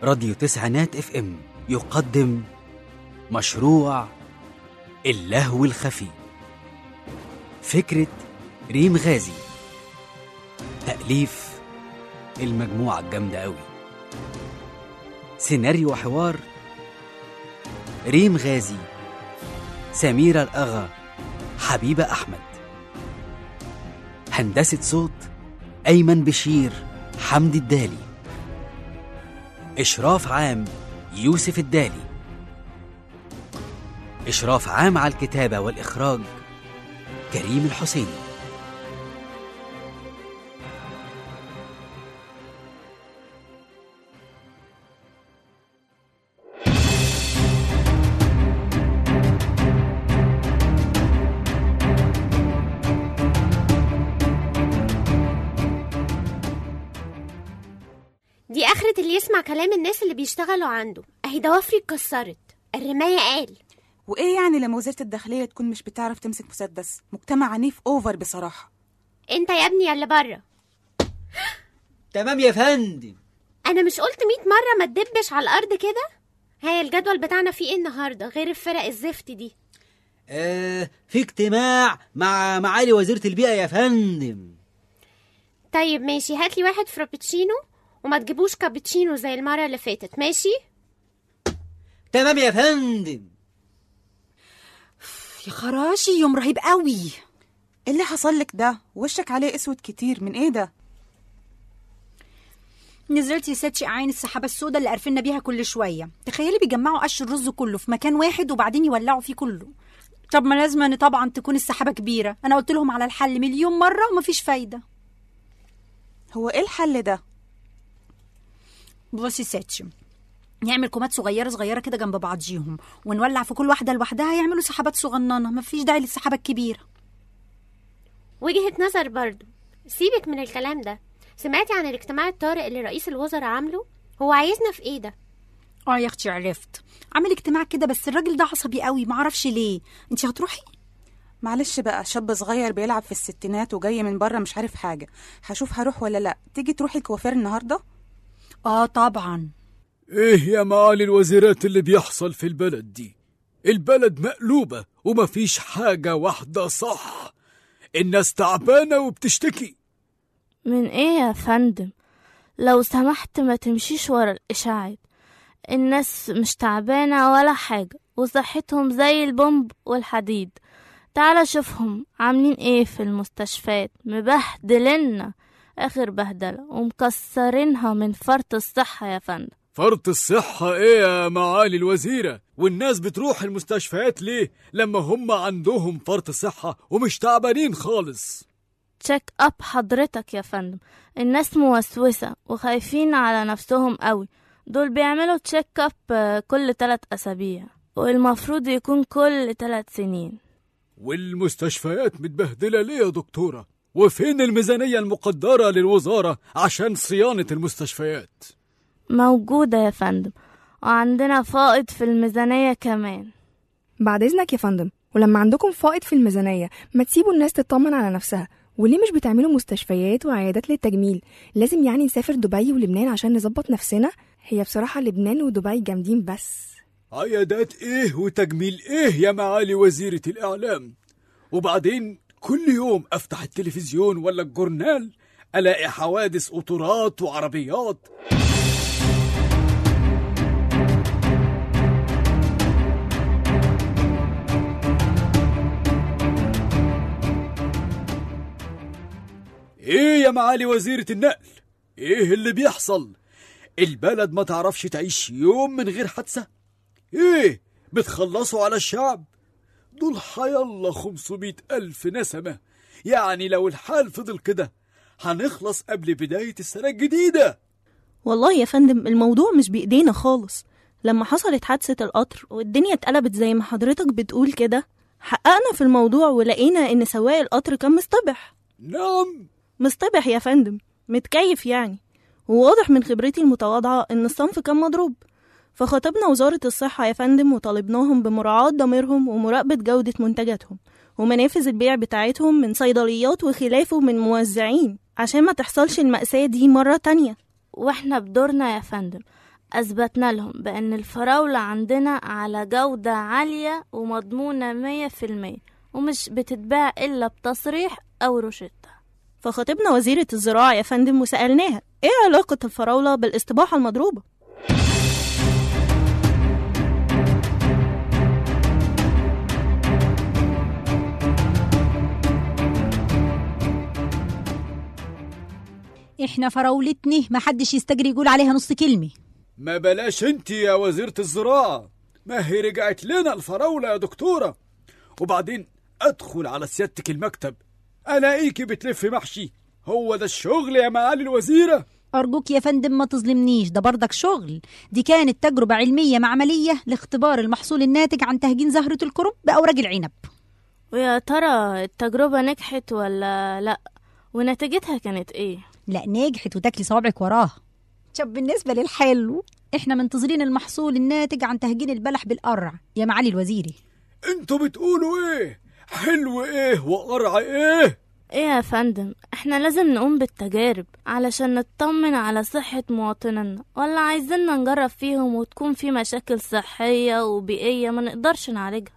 راديو تسعينات اف ام يقدم مشروع اللهو الخفي فكرة ريم غازي تأليف المجموعة الجامدة أوي سيناريو وحوار ريم غازي سميرة الأغا حبيبة أحمد هندسة صوت أيمن بشير حمدي الدالي إشراف عام يوسف الدالي إشراف عام على الكتابة والإخراج كريم الحسيني دي آخرة اللي يسمع كلام الناس اللي بيشتغلوا عنده أهي ضوافري اتكسرت الرماية قال وايه يعني لما وزاره الداخليه تكون مش بتعرف تمسك مسدس مجتمع عنيف اوفر بصراحه انت يا ابني يا اللي بره تمام يا فندم انا مش قلت مية مرة ما تدبش على الارض كده هي الجدول بتاعنا فيه ايه النهارده غير الفرق الزفت دي آه في اجتماع مع معالي وزيرة البيئة يا فندم طيب ماشي هات لي واحد فرابتشينو وما تجيبوش كابتشينو زي المرة اللي فاتت ماشي تمام يا فندم يا خراشي يوم رهيب قوي ايه اللي حصل لك ده وشك عليه اسود كتير من ايه ده نزلت يا ستي عين السحابه السوداء اللي قرفنا بيها كل شويه تخيلي بيجمعوا قش الرز كله في مكان واحد وبعدين يولعوا فيه كله طب ما لازم أن طبعا تكون السحابه كبيره انا قلت لهم على الحل مليون مره ومفيش فايده هو ايه الحل ده بصي يا ستي نعمل كومات صغيره صغيره كده جنب بعضيهم ونولع في كل واحده لوحدها يعملوا سحابات صغننه مفيش داعي للسحابه الكبيره وجهة نظر برضو سيبك من الكلام ده سمعتي عن الاجتماع الطارئ اللي رئيس الوزراء عامله هو عايزنا في ايه ده اه يا اختي عرفت عامل اجتماع كده بس الراجل ده عصبي قوي معرفش ليه انت هتروحي معلش بقى شاب صغير بيلعب في الستينات وجاي من بره مش عارف حاجه هشوف هروح ولا لا تيجي تروحي الكوافير النهارده اه طبعا ايه يا معالي الوزيرات اللي بيحصل في البلد دي البلد مقلوبة ومفيش حاجة واحدة صح الناس تعبانة وبتشتكي من ايه يا فندم لو سمحت ما تمشيش ورا الاشاعات الناس مش تعبانة ولا حاجة وصحتهم زي البومب والحديد تعال شوفهم عاملين ايه في المستشفيات مبهدلنا اخر بهدلة ومكسرينها من فرط الصحة يا فندم فرط الصحة ايه يا معالي الوزيرة والناس بتروح المستشفيات ليه لما هم عندهم فرط صحة ومش تعبانين خالص تشيك اب حضرتك يا فندم الناس موسوسة وخايفين على نفسهم قوي دول بيعملوا تشيك اب كل تلات أسابيع والمفروض يكون كل تلات سنين والمستشفيات متبهدلة ليه يا دكتورة وفين الميزانية المقدرة للوزارة عشان صيانة المستشفيات موجودة يا فندم وعندنا فائض في الميزانية كمان بعد إذنك يا فندم ولما عندكم فائض في الميزانية ما تسيبوا الناس تطمن على نفسها وليه مش بتعملوا مستشفيات وعيادات للتجميل لازم يعني نسافر دبي ولبنان عشان نظبط نفسنا هي بصراحة لبنان ودبي جامدين بس عيادات ايه وتجميل ايه يا معالي وزيرة الإعلام وبعدين كل يوم أفتح التلفزيون ولا الجورنال ألاقي حوادث قطورات وعربيات ايه يا معالي وزيرة النقل ايه اللي بيحصل البلد ما تعرفش تعيش يوم من غير حادثة ايه بتخلصوا على الشعب دول حيالله خمسمائة ألف نسمة يعني لو الحال فضل كده هنخلص قبل بداية السنة الجديدة والله يا فندم الموضوع مش بإيدينا خالص لما حصلت حادثة القطر والدنيا اتقلبت زي ما حضرتك بتقول كده حققنا في الموضوع ولقينا إن سواق القطر كان مصطبح نعم مصطبح يا فندم متكيف يعني وواضح من خبرتي المتواضعة إن الصنف كان مضروب فخاطبنا وزارة الصحة يا فندم وطالبناهم بمراعاة ضميرهم ومراقبة جودة منتجاتهم ومنافذ البيع بتاعتهم من صيدليات وخلافه من موزعين عشان ما تحصلش المأساة دي مرة تانية واحنا بدورنا يا فندم أثبتنا لهم بأن الفراولة عندنا على جودة عالية ومضمونة مية في المية ومش بتتباع إلا بتصريح أو روشتة فخاطبنا وزيرة الزراعة يا فندم وسألناها ايه علاقة الفراولة بالاستباحة المضروبة احنا فراولتني محدش يستجري يقول عليها نص كلمة ما بلاش انت يا وزيرة الزراعة ما هي رجعت لنا الفراولة يا دكتورة وبعدين ادخل على سيادتك المكتب الاقيكي بتلفي محشي هو ده الشغل يا معالي الوزيرة أرجوك يا فندم ما تظلمنيش ده برضك شغل دي كانت تجربة علمية معملية لاختبار المحصول الناتج عن تهجين زهرة الكرنب بأوراق العنب ويا ترى التجربة نجحت ولا لأ ونتيجتها كانت ايه لا نجحت وتاكلي صوابعك وراها طب بالنسبة للحلو احنا منتظرين المحصول الناتج عن تهجين البلح بالقرع يا معالي الوزيري انتوا بتقولوا ايه حلو ايه وقرع ايه ايه يا فندم احنا لازم نقوم بالتجارب علشان نطمن على صحة مواطنينا ولا عايزيننا نجرب فيهم وتكون في مشاكل صحية وبيئية ما نقدرش نعالجها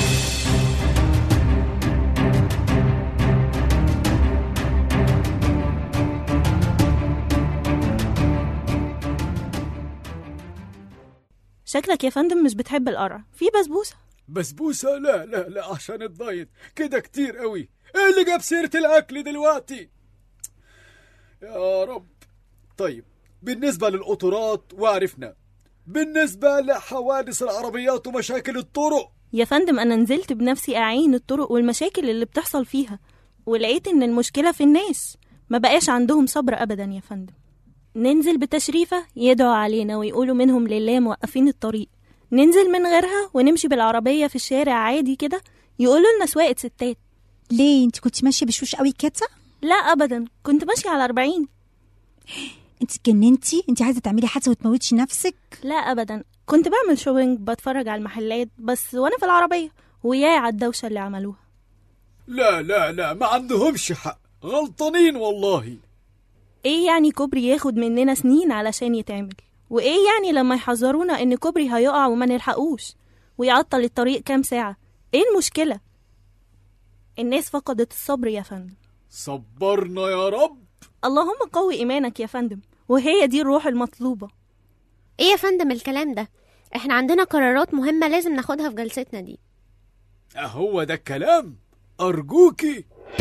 شكلك يا فندم مش بتحب القرع في بسبوسة بسبوسة لا لا لا عشان الدايت كده كتير قوي ايه اللي جاب سيرة الاكل دلوقتي يا رب طيب بالنسبة للقطورات وعرفنا بالنسبة لحوادث العربيات ومشاكل الطرق يا فندم أنا نزلت بنفسي أعين الطرق والمشاكل اللي بتحصل فيها ولقيت إن المشكلة في الناس ما بقاش عندهم صبر أبدا يا فندم ننزل بتشريفة يدعوا علينا ويقولوا منهم لله موقفين الطريق ننزل من غيرها ونمشي بالعربية في الشارع عادي كده يقولوا لنا سواقة ستات ليه انت كنت ماشية بشوش قوي كده لا أبدا كنت ماشية على أربعين انت اتجننتي انت عايزة تعملي حادثة وتموتي نفسك لا أبدا كنت بعمل شوبينج بتفرج على المحلات بس وأنا في العربية وياي على الدوشة اللي عملوها لا لا لا ما عندهمش حق غلطانين والله ايه يعني كوبري ياخد مننا سنين علشان يتعمل وايه يعني لما يحذرونا ان كوبري هيقع وما نلحقوش ويعطل الطريق كام ساعة ايه المشكلة الناس فقدت الصبر يا فندم صبرنا يا رب اللهم قوي ايمانك يا فندم وهي دي الروح المطلوبة ايه يا فندم الكلام ده احنا عندنا قرارات مهمة لازم ناخدها في جلستنا دي هو ده الكلام أرجوكي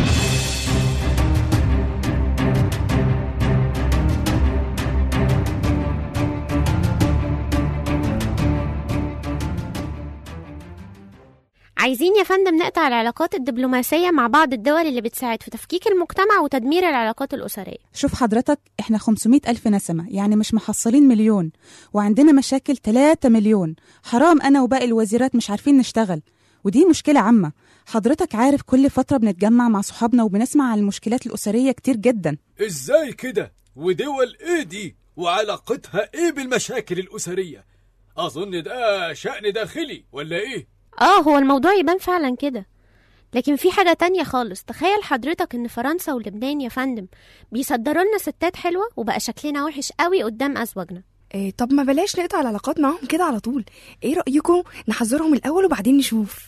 عايزين يا فندم نقطع العلاقات الدبلوماسية مع بعض الدول اللي بتساعد في تفكيك المجتمع وتدمير العلاقات الأسرية شوف حضرتك احنا 500 ألف نسمة يعني مش محصلين مليون وعندنا مشاكل 3 مليون حرام أنا وباقي الوزيرات مش عارفين نشتغل ودي مشكلة عامة حضرتك عارف كل فترة بنتجمع مع صحابنا وبنسمع عن المشكلات الأسرية كتير جدا ازاي كده ودول ايه دي وعلاقتها ايه بالمشاكل الأسرية أظن ده شأن داخلي ولا ايه اه هو الموضوع يبان فعلا كده لكن في حاجة تانية خالص تخيل حضرتك ان فرنسا ولبنان يا فندم بيصدروا لنا ستات حلوة وبقى شكلنا وحش قوي قدام أزواجنا إيه طب ما بلاش نقطع العلاقات معاهم كده على طول ايه رأيكم نحذرهم الأول وبعدين نشوف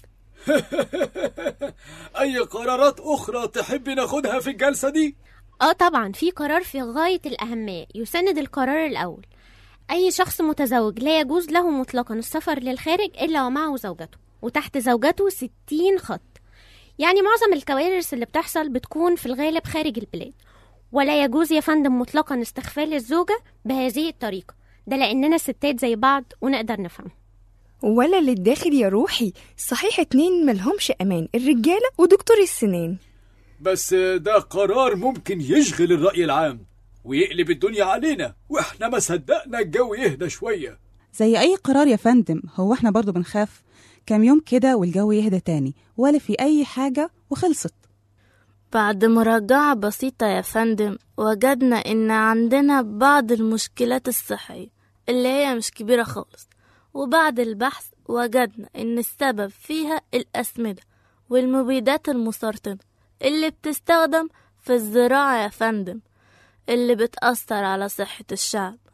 أي قرارات أخرى تحب ناخدها في الجلسة دي اه طبعا في قرار في غاية الأهمية يساند القرار الأول أي شخص متزوج لا يجوز له مطلقا السفر للخارج إلا ومعه زوجته وتحت زوجته 60 خط يعني معظم الكوارث اللي بتحصل بتكون في الغالب خارج البلاد ولا يجوز يا فندم مطلقا استغفال الزوجة بهذه الطريقة ده لأننا ستات زي بعض ونقدر نفهم ولا للداخل يا روحي صحيح اتنين ملهمش أمان الرجالة ودكتور السنان بس ده قرار ممكن يشغل الرأي العام ويقلب الدنيا علينا واحنا ما صدقنا الجو يهدى شوية زي أي قرار يا فندم هو احنا برضو بنخاف كام يوم كده والجو يهدى تاني ولا في أي حاجة وخلصت بعد مراجعة بسيطة يا فندم وجدنا إن عندنا بعض المشكلات الصحية اللي هي مش كبيرة خالص وبعد البحث وجدنا إن السبب فيها الأسمدة والمبيدات المسرطنة اللي بتستخدم في الزراعة يا فندم اللي بتأثر على صحة الشعب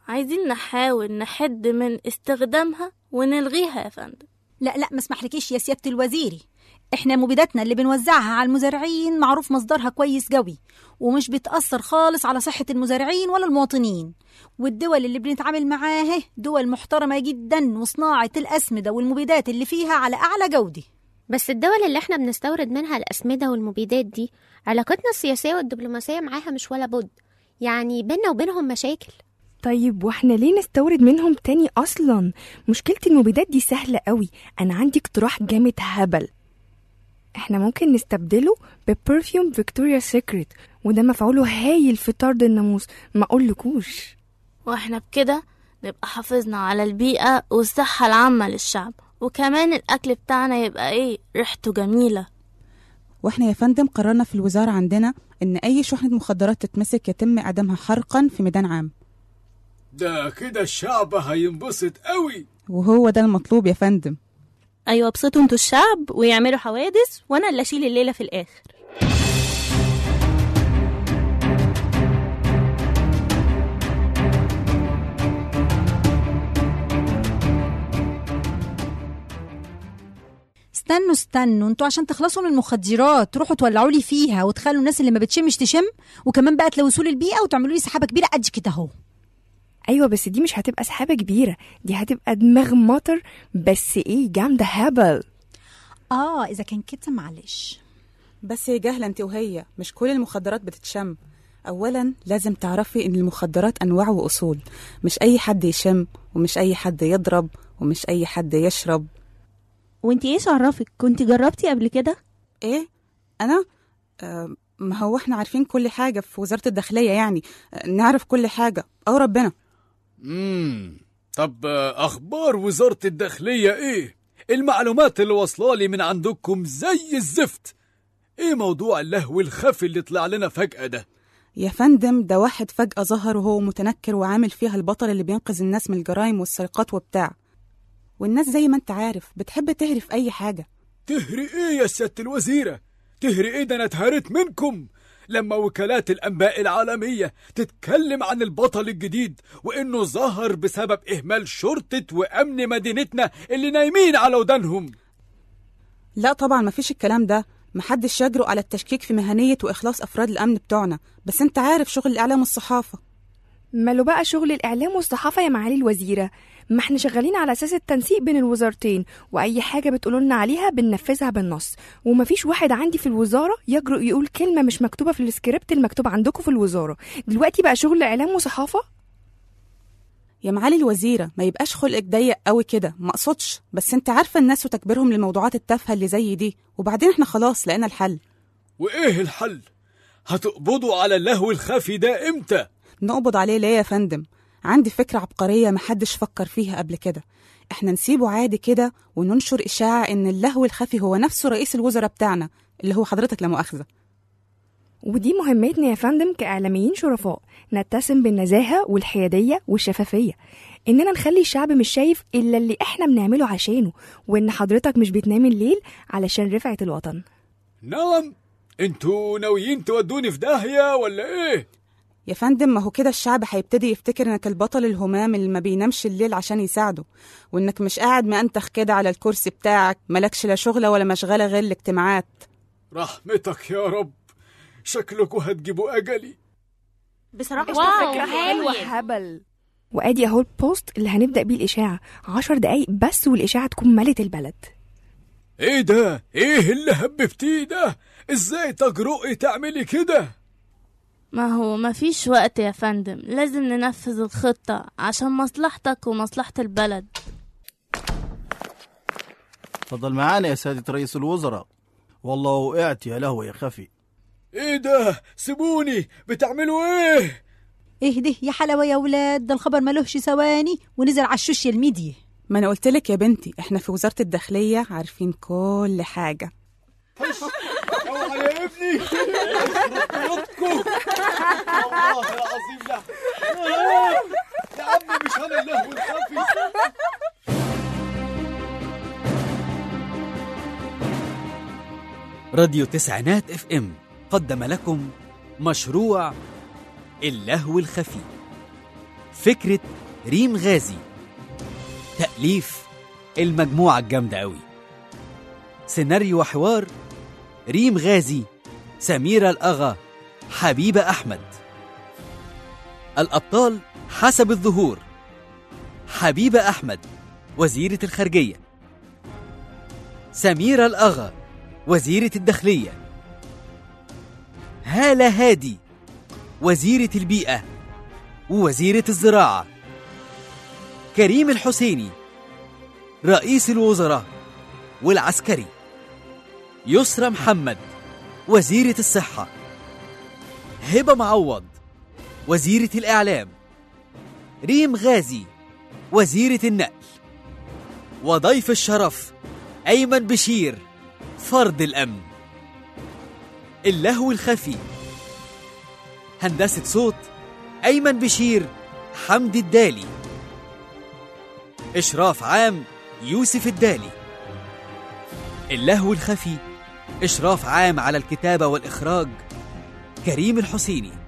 عايزين نحاول نحد من استخدامها ونلغيها يا فندم لا لا ما اسمحلكيش يا سيادة الوزيري احنا مبيداتنا اللي بنوزعها على المزارعين معروف مصدرها كويس قوي ومش بتأثر خالص على صحة المزارعين ولا المواطنين والدول اللي بنتعامل معاها دول محترمة جدا وصناعة الأسمدة والمبيدات اللي فيها على أعلى جودة بس الدول اللي احنا بنستورد منها الأسمدة والمبيدات دي علاقتنا السياسية والدبلوماسية معاها مش ولا بد يعني بينا وبينهم مشاكل طيب واحنا ليه نستورد منهم تاني اصلا مشكلة المبيدات دي سهلة قوي انا عندي اقتراح جامد هبل احنا ممكن نستبدله ببرفيوم فيكتوريا سيكريت وده مفعوله هايل في طرد الناموس ما اقولكوش واحنا بكده نبقى حافظنا على البيئة والصحة العامة للشعب وكمان الأكل بتاعنا يبقى ايه ريحته جميلة واحنا يا فندم قررنا في الوزارة عندنا ان اي شحنة مخدرات تتمسك يتم اعدامها حرقا في ميدان عام ده كده الشعب هينبسط قوي وهو ده المطلوب يا فندم أيوة ابسطوا انتوا الشعب ويعملوا حوادث وأنا اللي أشيل الليلة في الآخر استنوا استنوا انتوا عشان تخلصوا من المخدرات تروحوا تولعوا لي فيها وتخلوا الناس اللي ما بتشمش تشم وكمان بقى تلوثوا لي البيئة وتعملوا لي سحابة كبيرة قد كده اهو ايوه بس دي مش هتبقى سحابة كبيرة دي هتبقى دماغ مطر بس ايه جامدة هبل اه اذا كان كده معلش بس يا جهلة انت وهي مش كل المخدرات بتتشم اولا لازم تعرفي ان المخدرات انواع واصول مش اي حد يشم ومش اي حد يضرب ومش اي حد يشرب وانتي ايش عرفك كنت جربتي قبل كده ايه انا آه ما هو احنا عارفين كل حاجة في وزارة الداخلية يعني آه نعرف كل حاجة او ربنا امم طب آه، اخبار وزارة الداخلية ايه المعلومات اللي واصله لي من عندكم زي الزفت ايه موضوع اللهو الخفي اللي طلع لنا فجأة ده يا فندم ده واحد فجأة ظهر وهو متنكر وعامل فيها البطل اللي بينقذ الناس من الجرائم والسرقات وبتاع والناس زي ما انت عارف بتحب تهري في أي حاجة تهري ايه يا سيادة الوزيرة تهري ايه ده انا اتهرت منكم لما وكالات الانباء العالمية تتكلم عن البطل الجديد وانه ظهر بسبب اهمال شرطة وامن مدينتنا اللي نايمين على ودانهم لا طبعا مفيش الكلام ده محدش يجرؤ على التشكيك في مهنية وإخلاص أفراد الأمن بتوعنا بس انت عارف شغل الإعلام والصحافة ماله بقى شغل الإعلام والصحافة يا معالي الوزيرة ما احنا شغالين على أساس التنسيق بين الوزارتين وأي حاجة بتقولوا لنا عليها بننفذها بالنص ومفيش واحد عندي في الوزارة يجرؤ يقول كلمة مش مكتوبة في السكريبت المكتوب عندكم في الوزارة دلوقتي بقى شغل إعلام وصحافة يا معالي الوزيرة ما يبقاش خلقك ضيق قوي كده ما اقصدش بس انت عارفة الناس وتكبيرهم للموضوعات التافهة اللي زي دي وبعدين احنا خلاص لقينا الحل وايه الحل هتقبضوا على اللهو الخفي ده امتى نقبض عليه ليه يا فندم عندي فكرة عبقرية محدش فكر فيها قبل كده احنا نسيبه عادي كده وننشر إشاعة إن اللهو الخفي هو نفسه رئيس الوزراء بتاعنا اللي هو حضرتك لا مؤاخذة ودي مهمتنا يا فندم كإعلاميين شرفاء نتسم بالنزاهة والحيادية والشفافية إننا نخلي الشعب مش شايف إلا اللي إحنا بنعمله عشانه وإن حضرتك مش بتنام الليل علشان رفعة الوطن نعم انتوا ناويين تودوني في داهية ولا ايه يا فندم ما هو كده الشعب هيبتدي يفتكر انك البطل الهمام اللي ما بينامش الليل عشان يساعده وانك مش قاعد مأنتخ كده على الكرسي بتاعك ملكش لا شغلة ولا مشغلة غير الاجتماعات رحمتك يا رب شكلكوا هتجيبوا اجلي بصراحة واو، فكرة هايل. حلوة هبل وادي اهو البوست اللي هنبدأ بيه الإشاعة عشر دقايق بس والإشاعة تكون ملت البلد ايه ده ايه اللي هببتيه ده ازاي تجرؤي تعملي كده ما هو مفيش وقت يا فندم لازم ننفذ الخطة عشان مصلحتك ومصلحة البلد اتفضل معانا يا سيادة رئيس الوزراء والله وقعت يا لهوي يا خفي ايه ده سيبوني بتعملوا ايه اهدي يا حلاوة يا ولاد ده الخبر ملوش ثواني ونزل على السوشيال ميديا ما انا قلت لك يا بنتي احنا في وزارة الداخلية عارفين كل حاجة اوعى يا ابني يخرب والله العظيم لا آه، يا عم مش انا اللهو الخفي راديو تسعينات اف ام قدم لكم مشروع اللهو الخفي فكرة ريم غازي تأليف المجموعة الجامدة أوي سيناريو وحوار ريم غازي سميرة الأغا حبيبة أحمد الأبطال حسب الظهور حبيبة أحمد وزيرة الخارجية سميرة الأغا وزيرة الداخلية هالة هادي وزيرة البيئة ووزيرة الزراعة كريم الحسيني رئيس الوزراء والعسكري يسرى محمد وزيرة الصحة هبة معوض وزيرة الإعلام ريم غازي وزيرة النقل وضيف الشرف أيمن بشير فرد الأمن اللهو الخفي هندسة صوت أيمن بشير حمدي الدالي إشراف عام يوسف الدالي اللهو الخفي إشراف عام على الكتابة والإخراج كريم الحسيني